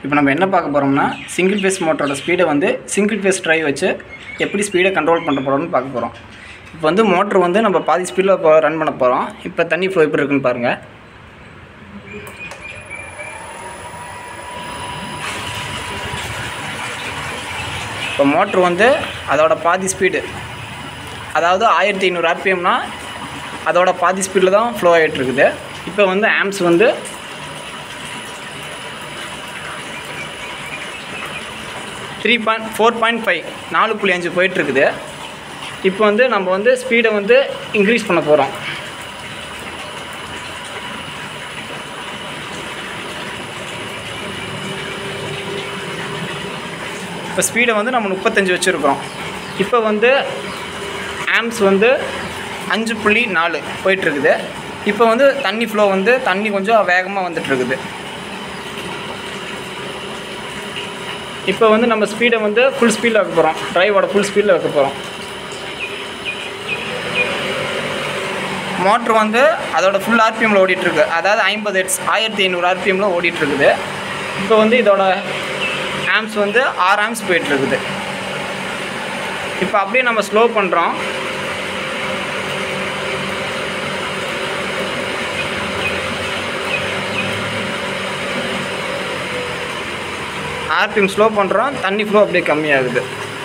இப்போ நம்ம என்ன பார்க்க போகிறோம்னா சிங்கிள் ஃபேஸ் மோட்டரோட ஸ்பீடை வந்து சிங்கிள் ஃபேஸ் ட்ரைவ் வச்சு எப்படி ஸ்பீடை கண்ட்ரோல் பண்ண போகிறோம்னு பார்க்க போகிறோம் இப்போ வந்து மோட்ரு வந்து நம்ம பாதி ஸ்பீடில் இப்போ ரன் பண்ண போகிறோம் இப்போ தண்ணி ஃப்ளோ எப்படி இருக்குன்னு பாருங்கள் இப்போ மோட்ரு வந்து அதோட பாதி ஸ்பீடு அதாவது ஆயிரத்தி ஐநூறு ஆர்பிஎம்னா அதோட பாதி ஸ்பீடில் தான் ஃப்ளோ ஆகிட்டு இருக்குது இப்போ வந்து ஆம்ஸ் வந்து three point four point five நாலு புள்ளி அஞ்சு போயிட்டுருக்குது இப்போ வந்து நம்ம வந்து ஸ்பீடை வந்து இன்க்ரீஸ் பண்ண போகிறோம் இப்போ ஸ்பீடை வந்து நம்ம முப்பத்தஞ்சு வச்சுருக்குறோம் இப்போ வந்து ஆம்ஸ் வந்து அஞ்சு புள்ளி நாலு போயிட்டுருக்குது இப்போ வந்து தண்ணி ஃப்ளோ வந்து தண்ணி கொஞ்சம் வேகமாக வந்துட்டுருக்குது இப்போ வந்து நம்ம ஸ்பீடை வந்து ஃபுல் ஸ்பீடில் வைக்க போகிறோம் ட்ரைவோட ஃபுல் ஸ்பீடில் வைக்க போகிறோம் மோட்ரு வந்து அதோட ஃபுல் ஆர்பிஎம்மில் ஓடிட்டுருக்கு அதாவது ஐம்பது ஹெட்ஸ் ஆயிரத்தி ஐநூறு ஆர்பிஎம்மில் ஓடிட்டுருக்குது இப்போ வந்து இதோட ஆம்ஸ் வந்து ஆறு ஆம்ஸ் போயிட்டுருக்குது இப்போ அப்படியே நம்ம ஸ்லோ பண்ணுறோம் ஆர்பிஎம் ஸ்லோ பண்ணுறோம் தண்ணி ஃப்ளோ அப்படியே கம்மியாகுது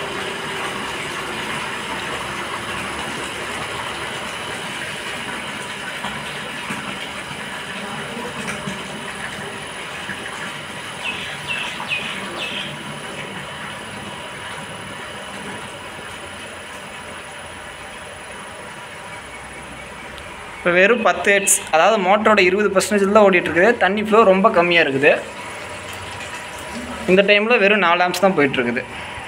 இப்போ வெறும் பத்து ஹெட்ஸ் அதாவது மோட்டரோட இருபது பர்சன்டேஜ் தான் ஓடிட்டுருக்குது தண்ணி ஃப்ளோ ரொம்ப கம்மியாக இருக்குது இந்த டைமில் வெறும் நாலு ஆம்ஸ் தான் போயிட்டுருக்குது